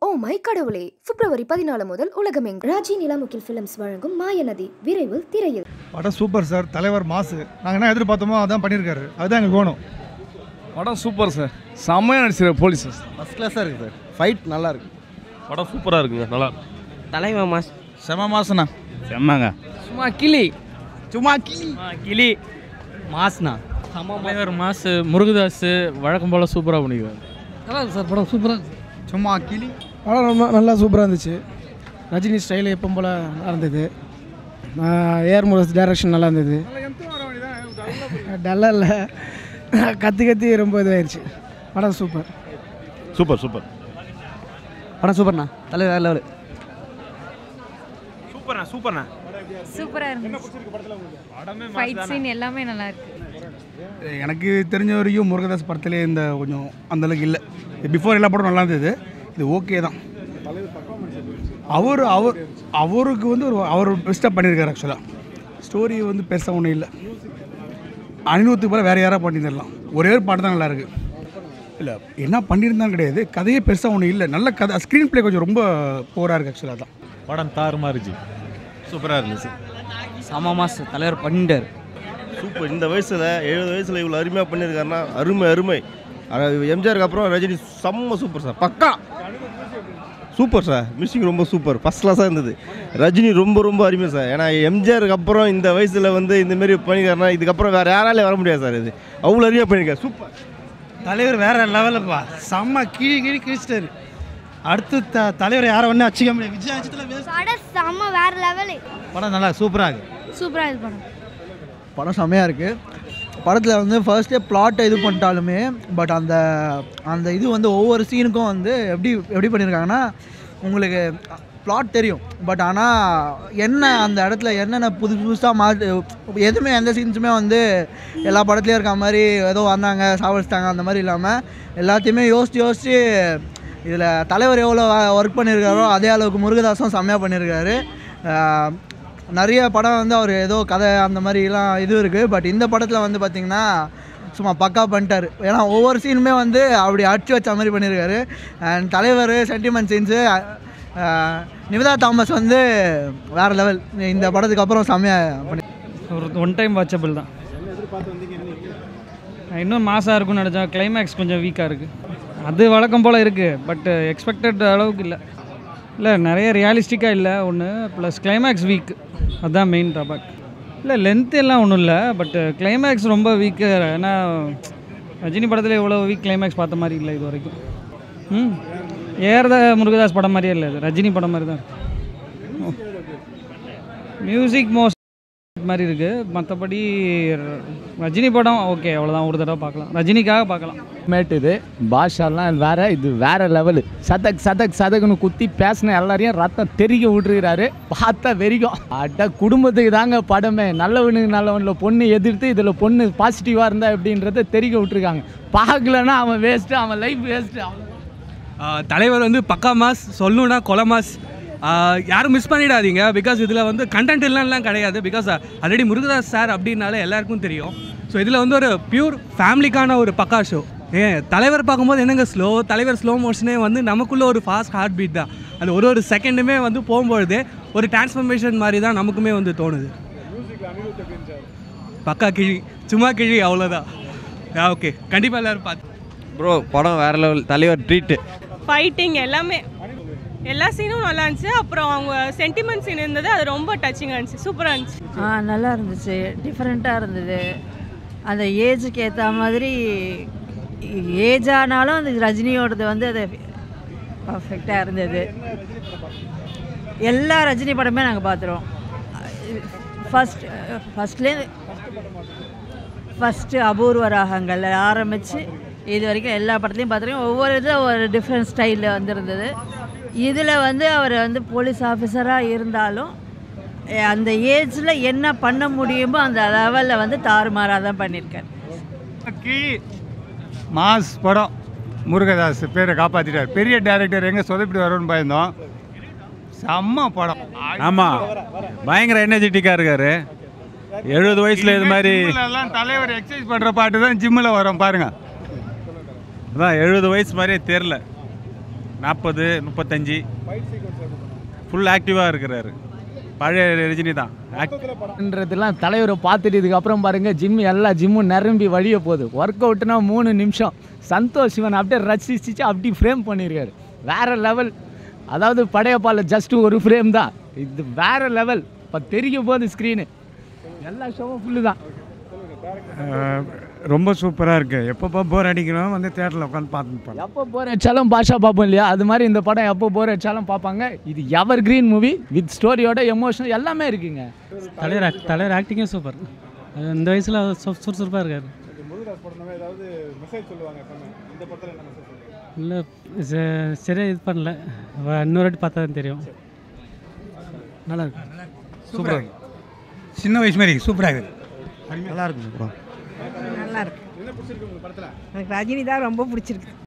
oh my கடவுளே பிப்ரவரி பதினாலு முதல் உலகமெங்கும் ராஜி நிலாமுக்கில் ஃபிலிம்ஸ் வழங்கும் மாயநதி விரைவில் திரையில் படம் சூப்பர் சார் தலைவர் மாசு நாங்கள் என்ன எதிர்பார்த்தோமோ அதான் பண்ணியிருக்காரு அதுதான் எங்களுக்கு வேணும் படம் சூப்பர் சார் செம்மையாக நடிச்சிரு போலீஸ் சார் ஃபஸ்ட் கிளாஸாக இருக்குது சார் ஃபைட் நல்லா இருக்கு படம் சூப்பராக இருக்குங்க நல்லா தலைவன் மாஸ் செம மாசண்ணா செம்மாங்க சும்மா கிளி சும்மா கிளி கிளி மாஸ்னா தலைவர் மாசு முருகதாஸ் வழக்கம் போல் சூப்பராக பண்ணிக்குவார் நல்லா இருக்கு சார் படம் சூப்பராக இருக்கு சும்மா கிளி படம் ரொம்ப நல்லா சூப்பராக இருந்துச்சு ரஜினி ஸ்டைல் எப்போ போல் நல்லா இருந்தது ஏர் முரஸ் டைரக்ஷன் நல்லா இருந்தது டல்லாக இல்லை கத்தி கத்தி ரொம்ப இதுவாயிருச்சு படம் சூப்பர் சூப்பர் சூப்பர் படம் சூப்பர்ண்ணா தலைவர் வேறு லெவலு சூப்பர்ண்ணா சூப்பர்ண்ணா சூப்பராக இருந்துச்சு ஃபைட் சீன் எல்லாமே நல்லா இருக்கு எனக்கு தெரிஞ்ச வரைக்கும் முருகதாஸ் படத்திலே இந்த கொஞ்சம் அந்த அளவுக்கு இல்லை பிஃபோர் எல்லா படம் நல்லா இருந்தது இது ஓகே தான் அவர் அவர் அவருக்கு வந்து ஒரு அவர் பெஸ்ட்டாக பண்ணியிருக்காரு ஆக்சுவலாக ஸ்டோரி வந்து பெருசாக ஒன்றும் இல்லை அனிருத்துக்கு போல வேறு யாராக பண்ணியிருந்துடலாம் ஒரே ஒரு பாட்டு தான் நல்லா இருக்கு இல்லை என்ன பண்ணியிருந்தாலும் கிடையாது கதையே பெருசாக ஒன்றும் இல்லை நல்ல கதை ஸ்க்ரீன் ப்ளே கொஞ்சம் ரொம்ப போராக இருக்குது ஆக்சுவலாக தான் படம் தாறுமாறுச்சு சூப்பராக இருந்துச்சு செம மாஸ் தலைவர் பண்ணிட்டார் சூப்பர் இந்த வயசில் எழுபது வயசில் இவ்வளோ அருமையாக பண்ணியிருக்காருன்னா அருமை அருமை அது எம்ஜிஆருக்கு அப்புறம் ரஜினி செம்ம சூப்பர் சார் பக்கா சூப்பர் சார் மியூசிக் ரொம்ப சூப்பர் ஃபஸ்ட் கிளாஸாக இருந்தது ரஜினி ரொம்ப ரொம்ப அருமை சார் ஏன்னா எம்ஜிஆருக்கு அப்புறம் இந்த வயசில் வந்து இந்த மாதிரி பண்ணியிருக்காருன்னா இதுக்கப்புறம் வேறு யாராலே வர முடியாது சார் இது அவ்வளோ அருமையாக பண்ணியிருக்காரு சூப்பர் தலைவர் வேற லெவலுப்பா செம்ம கிழி கிழி கிழிச்சிட்டாரு அடுத்து த தலைவர் யாரை ஒன்றும் அச்சிக்க முடியாது விஜய் அச்சத்தில் படம் செம்ம வேற லெவலு படம் நல்லா சூப்பராக இருக்குது சூப்பராக இது படம் படம் செம்மையாக இருக்குது படத்தில் வந்து ஃபர்ஸ்டே பிளாட்டை இது பண்ணிட்டாலுமே பட் அந்த அந்த இது வந்து ஒவ்வொரு சீனுக்கும் வந்து எப்படி எப்படி பண்ணியிருக்காங்கன்னா உங்களுக்கு பிளாட் தெரியும் பட் ஆனால் என்ன அந்த இடத்துல என்னென்ன புது புதுசாக மாற்று எதுவுமே எந்த சீன்ஸுமே வந்து எல்லா படத்துலையும் இருக்க மாதிரி ஏதோ வந்தாங்க சாவடிச்சிட்டாங்க அந்த மாதிரி இல்லாமல் எல்லாத்தையுமே யோசித்து யோசித்து இதில் தலைவர் எவ்வளோ ஒர்க் பண்ணியிருக்காரோ அதே அளவுக்கு முருகதாஸும் செம்மையாக பண்ணியிருக்காரு ஆஹ் நிறைய படம் வந்து அவர் ஏதோ கதை அந்த மாதிரிலாம் இது இருக்குது பட் இந்த படத்தில் வந்து பார்த்திங்கன்னா சும்மா பக்கா பண்ணிட்டாரு ஏன்னா ஒவ்வொரு சீனுமே வந்து அப்படி அடிச்சு வச்ச மாதிரி பண்ணியிருக்காரு அண்ட் தலைவர் சென்டிமெண்ட் சீன்ஸு நிவேதா தாமஸ் வந்து வேறு லெவல் இந்த படத்துக்கு அப்புறம் செம்மையாக பண்ணி ஒரு ஒன் டைம் வாட்சபிள் தான் நான் இன்னும் மாசாக இருக்கும்னு நினச்சேன் கிளைமேக்ஸ் கொஞ்சம் வீக்காக இருக்குது அது வழக்கம் போல் இருக்குது பட் எக்ஸ்பெக்டட் அளவுக்கு இல்லை இல்லை நிறைய ரியாலிஸ்டிக்காக இல்லை ஒன்று ப்ளஸ் கிளைமேக்ஸ் வீக் அதுதான் மெயின் ட்ராபேக் இல்லை லென்த் எல்லாம் ஒன்றும் இல்லை பட் கிளைமேக்ஸ் ரொம்ப வீக்கு ஏன்னா ரஜினி படத்தில் இவ்வளோ வீக் கிளைமேக்ஸ் பார்த்த மாதிரி இல்லை இது வரைக்கும் ம் ஏறத முருகதாஸ் படம் மாதிரியே இல்லை இது ரஜினி படம் மாதிரி தான் மியூசிக் மோஸ்ட் மாதிரி இருக்குது மற்றபடி ரஜினி படம் ஓகே அவ்வளோதான் ஒரு தடவை பார்க்கலாம் ரஜினிக்காக பார்க்கலாம் மேட் இது பாஷாலாம் வேற இது வேற லெவலு சதக் சதக் சதக்குன்னு குத்தி பேசின எல்லாரையும் ரத்தம் தெறிக்க விட்டுருக்கிறாரு பார்த்தா வெறிக்கும் அட குடும்பத்துக்கு தாங்க படமே நல்லவனுக்கு நல்லவனில் பொண்ணு எதிர்த்து இதில் பொண்ணு பாசிட்டிவாக இருந்தா எப்படின்றத தெறிக்க விட்டுருக்காங்க பார்க்கலன்னா அவன் வேஸ்ட்டு அவன் லைஃப் வேஸ்ட்டு அவன் தலைவர் வந்து பக்கா மாஸ் சொல்லணும்னா கொலை மாஸ் ஆஹ் யாரும் மிஸ் பண்ணிடாதீங்க பிகாஸ் இதில் வந்து கண்டென்ட் இல்லைலாம் கிடையாது பிகாஸ் ஆல்ரெடி முருகதாஸ் சார் அப்படின்னாலே எல்லாருக்கும் தெரியும் ஸோ இதில் வந்து ஒரு பியூர் ஃபேமிலிக்கான ஒரு பக்கா ஷோ ஏன் தலைவர் பார்க்கும்போது என்னங்க ஸ்லோ தலைவர் ஸ்லோ மோஷனே வந்து நமக்குள்ள ஒரு ஃபாஸ்ட் ஹார்ட் பீட் தான் அது ஒரு ஒரு செகண்டுமே வந்து போகும்பொழுது ஒரு டிரான்ஸ்ஃபர்மேஷன் மாதிரி தான் நமக்குமே வந்து தோணுது பக்கா கிழி சும்மா கிழி அவ்வளோதான் ஓகே கண்டிப்பாக எல்லோரும் பார்த்து ப்ரோ படம் வேறு லெவல் தலைவர் ட்ரீட்டு ஃபைட்டிங் எல்லாமே எல்லா சீனும் நல்லா இருந்துச்சு அப்புறம் அவங்க சென்டிமெண்ட் சீன் இருந்தது அது ரொம்ப டச்சிங்காக இருந்துச்சு சூப்பராக இருந்துச்சு ஆ நல்லா இருந்துச்சு டிஃப்ரெண்ட்டாக இருந்தது அந்த ஏஜுக்கு ஏற்ற மாதிரி ஏஜ் ஆனாலும் அந்த ரஜினியோடது வந்து அது பர்ஃபெக்டாக இருந்தது எல்லா ரஜினி படமே நாங்கள் பார்த்துருவோம் ஃபஸ்ட் ஃபஸ்ட்லேருந்து ஃபஸ்ட்டு அபூர்வ ராகங்கள் ஆரம்பித்து இது வரைக்கும் எல்லா படத்துலையும் பார்த்துருக்கோம் ஒவ்வொரு இதில் ஒரு டிஃப்ரெண்ட் ஸ்டைலில் வந்திருந்தது இதில் வந்து அவர் வந்து போலீஸ் ஆஃபீஸராக இருந்தாலும் அஹ் அந்த ஏஜில் என்ன பண்ண முடியுமோ அந்த லெவலில் வந்து தாறுமாறாக தான் பண்ணியிருக்காரு கிழி மாஸ் படம் முருகதாஸ் பேரை காப்பாற்றிட்டார் பெரிய டேரக்டர் எங்கே சொதப்பிட்டு வரும்னு பயந்தோம் செம்ம படம் ஆமாம் பயங்கர எனர்ஜெட்டிக்காக இருக்காரு எழுபது வயசில் இது மாதிரி எல்லாம் தலைவர் எக்ஸசைஸ் பண்ணுற பாட்டு தான் ஜிம்மில் வரும் பாருங்க அதான் எழுபது வயசு மாதிரியே தெரில நாற்பது முப்பத்தஞ்சு ஃபுல் ஆக்டிவாக இருக்கிறாரு பழைய ரஜினி தான் ன்றதெல்லாம் தலைவரை பார்த்துட்டு இதுக்கப்புறம் பாருங்க ஜிம் எல்லா ஜிம்மும் நிரம்பி வழிய போகுது ஒர்க் அவுட்னா மூணு நிமிஷம் சந்தோஷ் சிவன் அப்படியே ரசிச்சு அப்படி ஃப்ரேம் பண்ணியிருக்காரு வேற லெவல் அதாவது படையப்பால ஜஸ்ட் ஒரு ஃப்ரேம் தான் இது வேற லெவல் இப்போ தெரிய போகுது ஸ்க்ரீனு எல்லா ஷோவும் ஃபுல்லு தான் ரொம்ப சூப்பராக இருக்குது எப்பப்போ போர் அடிக்கணும் வந்து தேட்டரில் உட்காந்து பார்த்துட்டு எப்போ போர் அடிச்சாலும் பாஷா பார்ப்போம் இல்லையா அது மாதிரி இந்த படம் எப்போ போர் அடிச்சாலும் பார்ப்பாங்க இது எவர் கிரீன் மூவி வித் ஸ்டோரியோட எமோஷன் எல்லாமே இருக்குங்க தலைவர் act- தலைவர் ஆக்டிங்கே சூப்பர் அது இந்த வயசில் சுறுசுறுப்பாக இருக்கார் இல்லை சரியாக இது பண்ணல வ- இன்னொரு வாட்டி பார்த்தா தான் தெரியும் நல்லா இருக்கு சூப்பராக இருக்கு சின்ன வயசு மாதிரி சூப்பராக இருக்குது நல்லா இருக்கு ப்ரோ நல்லா இருக்கு எனக்கு ரஜினி தான் ரொம்ப பிடிச்சிருக்கு